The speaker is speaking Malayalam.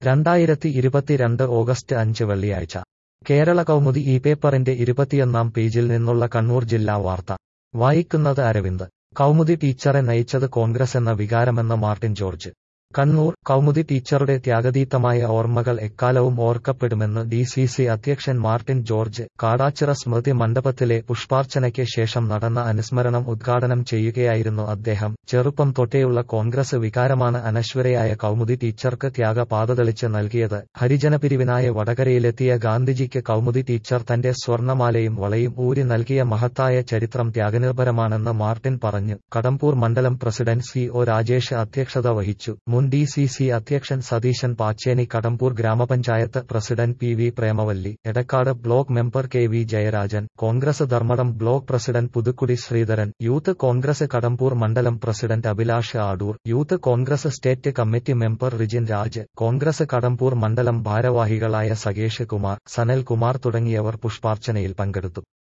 രണ്ടായിരത്തി ഇരുപത്തിരണ്ട് ഓഗസ്റ്റ് അഞ്ച് വെള്ളിയാഴ്ച കേരള കൗമുദി ഈ പേപ്പറിന്റെ ഇരുപത്തിയൊന്നാം പേജിൽ നിന്നുള്ള കണ്ണൂർ ജില്ലാ വാർത്ത വായിക്കുന്നത് അരവിന്ദ് കൗമുദി ടീച്ചറെ നയിച്ചത് കോൺഗ്രസ് എന്ന വികാരമെന്ന മാർട്ടിൻ ജോർജ് കണ്ണൂർ കൗമുദി ടീച്ചറുടെ ത്യാഗതീതമായ ഓർമ്മകൾ എക്കാലവും ഓർക്കപ്പെടുമെന്ന് ഡി സി സി അധ്യക്ഷൻ മാർട്ടിൻ ജോർജ് കാടാച്ചിറ സ്മൃതി മണ്ഡപത്തിലെ പുഷ്പാർച്ചനയ്ക്ക് ശേഷം നടന്ന അനുസ്മരണം ഉദ്ഘാടനം ചെയ്യുകയായിരുന്നു അദ്ദേഹം ചെറുപ്പം തൊട്ടേയുള്ള കോൺഗ്രസ് വികാരമാണ് അനശ്വരയായ കൗമുദി ടീച്ചർക്ക് ത്യാഗപാത തെളിച്ച് നൽകിയത് ഹരിജനപിരിവിനായ വടകരയിലെത്തിയ ഗാന്ധിജിക്ക് കൗമുദി ടീച്ചർ തന്റെ സ്വർണമാലയും വളയും ഊരി നൽകിയ മഹത്തായ ചരിത്രം ത്യാഗനിർഭരമാണെന്ന് മാർട്ടിൻ പറഞ്ഞു കടമ്പൂർ മണ്ഡലം പ്രസിഡന്റ് സി ഒ രാജേഷ് അധ്യക്ഷത വഹിച്ചു മുൻ ഡി സി സി അധ്യക്ഷൻ സതീശൻ പാച്ചേനി കടമ്പൂർ ഗ്രാമപഞ്ചായത്ത് president P V Premavalli Edakkad block member K V Jayarajan Congress Dharmadam block president Puthukudi Sreedharan youth Congress Kadambur മണ്ഡലം president Abhilash Adoor youth Congress state committee member Rijin Raj Congress Kadambur മണ്ഡലം ഭാരവാഹികളായ സകേഷ് കുമാർ സനൽ കുമാർ തുടങ്ങിയവർ പുഷ്പാർച്ചനയിൽ പങ്കെടുത്തു